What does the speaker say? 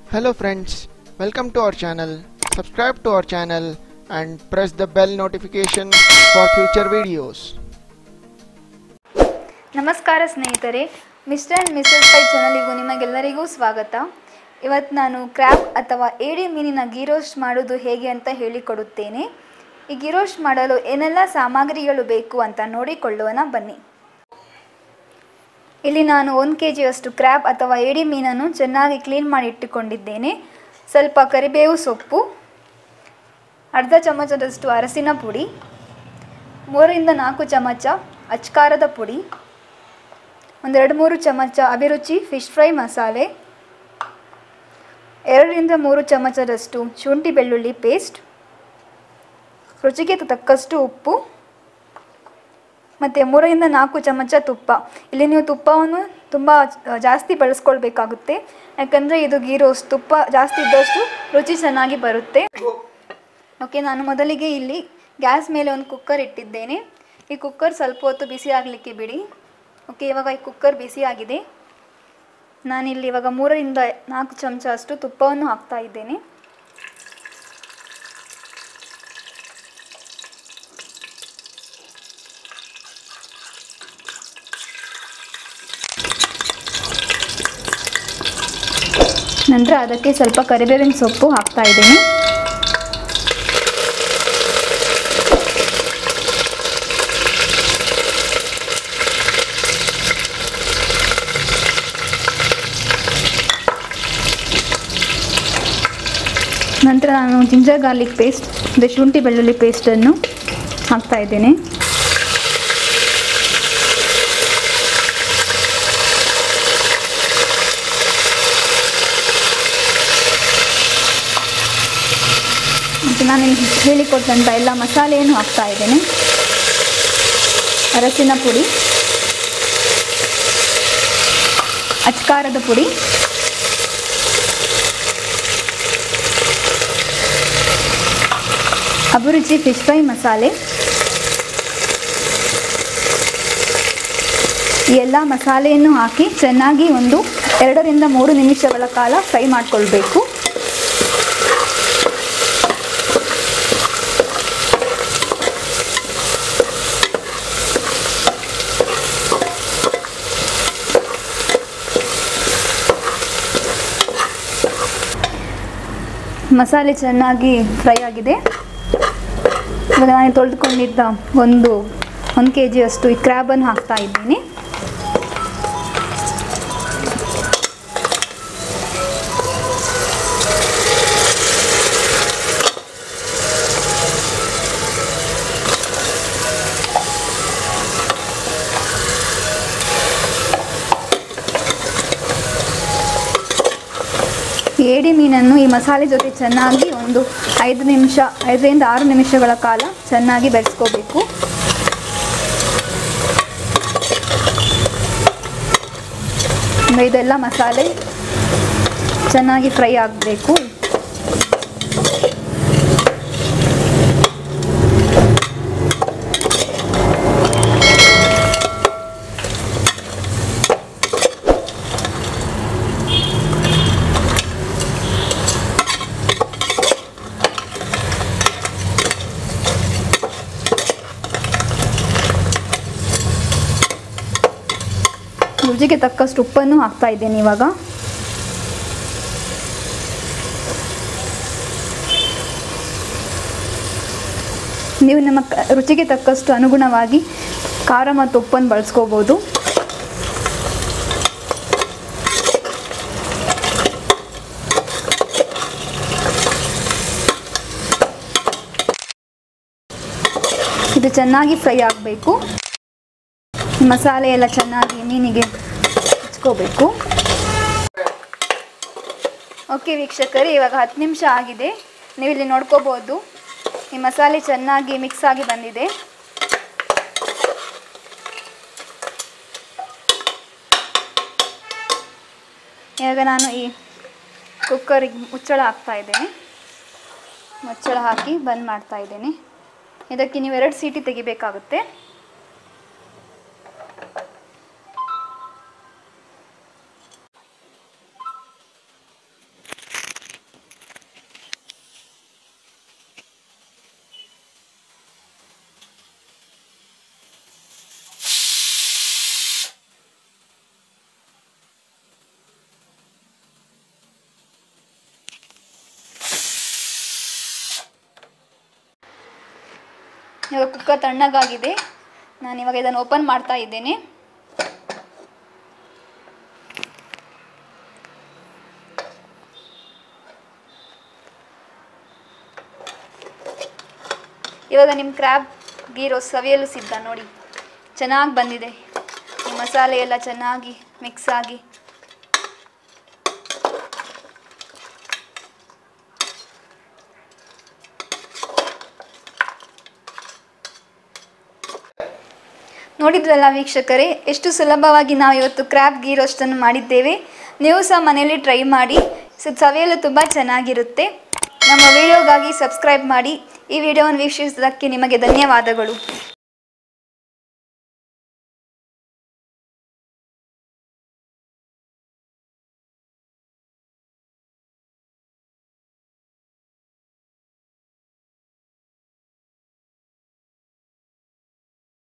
Hello friends, welcome to our channel. Subscribe to our channel and press the bell notification for future videos. ನಮಸ್ಕಾರ ಸ್ನೇಹಿತರೆ mister and missus Pai ಚಾನಲಿಗೂ ನಿಮಗೆಲ್ಲರಿಗೂ ಸ್ವಾಗತ ಇವತ್ತು ನಾನು ಕ್ರ್ಯಾಬ್ ಅಥವಾ ಏಡಿ ಮೀನಿನ ಗೀ ರೋಸ್ಟ್ ಮಾಡೋದು ಹೇಗೆ ಅಂತ ಹೇಳಿಕೊಡುತ್ತೇನೆ ಈ ಗೀ ರೋಸ್ಟ್ ಮಾಡಲು ಏನೆಲ್ಲ ಸಾಮಗ್ರಿಗಳು ಬೇಕು ಅಂತ ನೋಡಿಕೊಳ್ಳೋಣ ಬನ್ನಿ ಇಲ್ಲಿ ನಾನು ಒಂದು ಕೆ ಜಿಯಷ್ಟು ಕ್ರ್ಯಾಬ್ ಅಥವಾ ಏಡಿ ಮೀನನ್ನು ಚೆನ್ನಾಗಿ ಕ್ಲೀನ್ ಮಾಡಿ ಇಟ್ಟುಕೊಂಡಿದ್ದೇನೆ ಸ್ವಲ್ಪ ಕರಿಬೇವು ಸೊಪ್ಪು ಅರ್ಧ ಚಮಚದಷ್ಟು ಅರಸಿನ ಪುಡಿ ಮೂರರಿಂದ ನಾಲ್ಕು ಚಮಚ ಅಚ್ಕಾರದ ಪುಡಿ ಒಂದೆರಡು ಮೂರು ಚಮಚ ಅಭಿರುಚಿ ಫಿಶ್ ಫ್ರೈ ಮಸಾಲೆ ಎರಡರಿಂದ ಮೂರು ಚಮಚದಷ್ಟು ಶುಂಠಿ ಬೆಳ್ಳುಳ್ಳಿ ಪೇಸ್ಟ್ ರುಚಿಗೆ ತಕ್ಕಷ್ಟು ಉಪ್ಪು ಮತ್ತು ಮೂರರಿಂದ ನಾಲ್ಕು ಚಮಚ ತುಪ್ಪ ಇಲ್ಲಿ ನೀವು ತುಪ್ಪವನ್ನು ತುಂಬ ಜಾಸ್ತಿ ಬಳಸ್ಕೊಳ್ಬೇಕಾಗುತ್ತೆ ಯಾಕಂದರೆ ಇದು ಗೀ ರೋಸ್ಟ್ ತುಪ್ಪ ಜಾಸ್ತಿ ಇದ್ದಷ್ಟು ರುಚಿ ಚೆನ್ನಾಗಿ ಬರುತ್ತೆ ಓಕೆ ನಾನು ಮೊದಲಿಗೆ ಇಲ್ಲಿ ಗ್ಯಾಸ್ ಮೇಲೆ ಒಂದು ಕುಕ್ಕರ್ ಇಟ್ಟಿದ್ದೇನೆ ಈ ಕುಕ್ಕರ್ ಸ್ವಲ್ಪ ಹೊತ್ತು ಬಿಸಿ ಆಗಲಿಕ್ಕೆ ಬಿಡಿ ಓಕೆ ಇವಾಗ ಈ ಕುಕ್ಕರ್ ಬಿಸಿ ಆಗಿದೆ ನಾನಿಲ್ಲಿ ಇವಾಗ ಮೂರರಿಂದ ನಾಲ್ಕು ಚಮಚ ಅಷ್ಟು ತುಪ್ಪವನ್ನು ಹಾಕ್ತಾ ಇದ್ದೇನೆ ನಂತರ ಅದಕ್ಕೆ ಸ್ವಲ್ಪ ಕರಿಬೇವಿನ ಸೊಪ್ಪು ಹಾಕ್ತಾ ಇದ್ದೀನಿ ನಂತರ ನಾನು ಜಿಂಜರ್ ಗಾರ್ಲಿಕ್ ಪೇಸ್ಟ್ ಅಂದರೆ ಶುಂಠಿ ಬೆಳ್ಳುಳ್ಳಿ ಪೇಸ್ಟನ್ನು ಹಾಕ್ತಾ ಇದ್ದೇನೆ ಮತ್ತು ನಾನು ಹೇಳಿಕೊಟ್ಟಂಥ ಎಲ್ಲ ಮಸಾಲೆಯನ್ನು ಹಾಕ್ತಾ ಇದ್ದೇನೆ ಅರಸಿನ ಪುಡಿ ಅಚ್ಕಾರದ ಪುಡಿ ಅಭಿರುಚಿ ಫಿಶ್ ಫ್ರೈ ಮಸಾಲೆ ಈ ಎಲ್ಲ ಮಸಾಲೆಯನ್ನು ಹಾಕಿ ಚೆನ್ನಾಗಿ ಒಂದು ಎರಡರಿಂದ ಮೂರು ನಿಮಿಷಗಳ ಕಾಲ ಫ್ರೈ ಮಾಡಿಕೊಳ್ಬೇಕು ಮಸಾಲೆ ಚೆನ್ನಾಗಿ ಫ್ರೈ ಆಗಿದೆ ಇವಾಗ ನಾನು ತೊಳೆದುಕೊಂಡಿದ್ದ ಒಂದು ಒಂದು ಕೆ ಜಿಯಷ್ಟು ಈ ಕ್ರ್ಯಾಬನ್ನು ಹಾಕ್ತಾ ಇದ್ದೀನಿ ಏಡಿ ಮೀನನ್ನು ಈ ಮಸಾಲೆ ಜೊತೆ ಚೆನ್ನಾಗಿ ಒಂದು ಐದು ನಿಮಿಷ ಐದರಿಂದ ಆರು ನಿಮಿಷಗಳ ಕಾಲ ಚೆನ್ನಾಗಿ ಬೆರೆಸ್ಕೋಬೇಕು ಇದೆಲ್ಲ ಮಸಾಲೆ ಚೆನ್ನಾಗಿ ಫ್ರೈ ಆಗಬೇಕು ರುಚಿಗೆ ತಕ್ಕಷ್ಟು ಉಪ್ಪನ್ನು ಹಾಕ್ತಾ ಇದ್ದೇನೆ ಇವಾಗ ನೀವು ನಿಮ್ಮ ಕ- ರುಚಿಗೆ ತಕ್ಕಷ್ಟು ಅನುಗುಣವಾಗಿ ಖಾರ ಮತ್ತು ಉಪ್ಪನ್ನು ಬಳಸ್ಕೋಬೋದು ಇದು ಚೆನ್ನಾಗಿ ಫ್ರೈ ಆಗಬೇಕು ಮಸಾಲೆ ಎಲ್ಲ ಚೆನ್ನಾಗಿ ಮೀನಿಗೆ ಹಚ್ಕೋಬೇಕು ಓಕೆ ವೀಕ್ಷಕರೇ ಇವಾಗ ಹತ್ತು ನಿಮಿಷ ಆಗಿದೆ ನೀವು ಇಲ್ಲಿ ನೋಡ್ಕೋಬೋದು ಈ ಮಸಾಲೆ ಚೆನ್ನಾಗಿ ಮಿಕ್ಸ್ ಆಗಿ ಬಂದಿದೆ ಇವಾಗ ನಾನು ಈ ಕುಕ್ಕರಿಗೆ ಮುಚ್ಚಳ ಹಾಕ್ತಾ ಇದ್ದೇನೆ ಮುಚ್ಚಳ ಹಾಕಿ ಬಂದ್ ಮಾಡ್ತಾ ಇದ್ದೇನೆ ಇದಕ್ಕೆ ನೀವು ಎರಡು ಸೀಟಿ ತೆಗಿಬೇಕಾಗುತ್ತೆ ಇವಾಗ ಕುಕ್ಕರ್ ತಣ್ಣಗಾಗಿದೆ ನಾನು ಇವಾಗ ಇದನ್ನು ಓಪನ್ ಮಾಡ್ತಾ ಇದ್ದೇನೆ ಇವಾಗ ನಿಮ್ಮ ಕ್ರ್ಯಾಬ್ ಗೀ ರೋಸ್ ಸವಿಯಲು ಸಿದ್ಧ ನೋಡಿ ಚೆನ್ನಾಗಿ ಬಂದಿದೆ ಈ ಮಸಾಲೆ ಎಲ್ಲ ಚೆನ್ನಾಗಿ ಮಿಕ್ಸ್ ಆಗಿ ನೋಡಿದ್ರಲ್ಲ ವೀಕ್ಷಕರೇ ಎಷ್ಟು ಸುಲಭವಾಗಿ ನಾವು ಇವತ್ತು ಕ್ರ್ಯಾಬ್ ಗೀ ರೋಸ್ಟನ್ನು ಮಾಡಿದ್ದೇವೆ ನೀವು ಸಹ ಮನೆಯಲ್ಲಿ ಟ್ರೈ ಮಾಡಿ ಸ- ಸವಿಯಲು ತುಂಬ ಚೆನ್ನಾಗಿರುತ್ತೆ ನಮ್ಮ ವಿಡಿಯೋಗಾಗಿ ಸಬ್ಸ್ಕ್ರೈಬ್ ಮಾಡಿ ಈ ವಿಡಿಯೋವನ್ನು ವೀಕ್ಷಿಸಿದ್ದಕ್ಕೆ ನಿಮಗೆ ಧನ್ಯವಾದಗಳು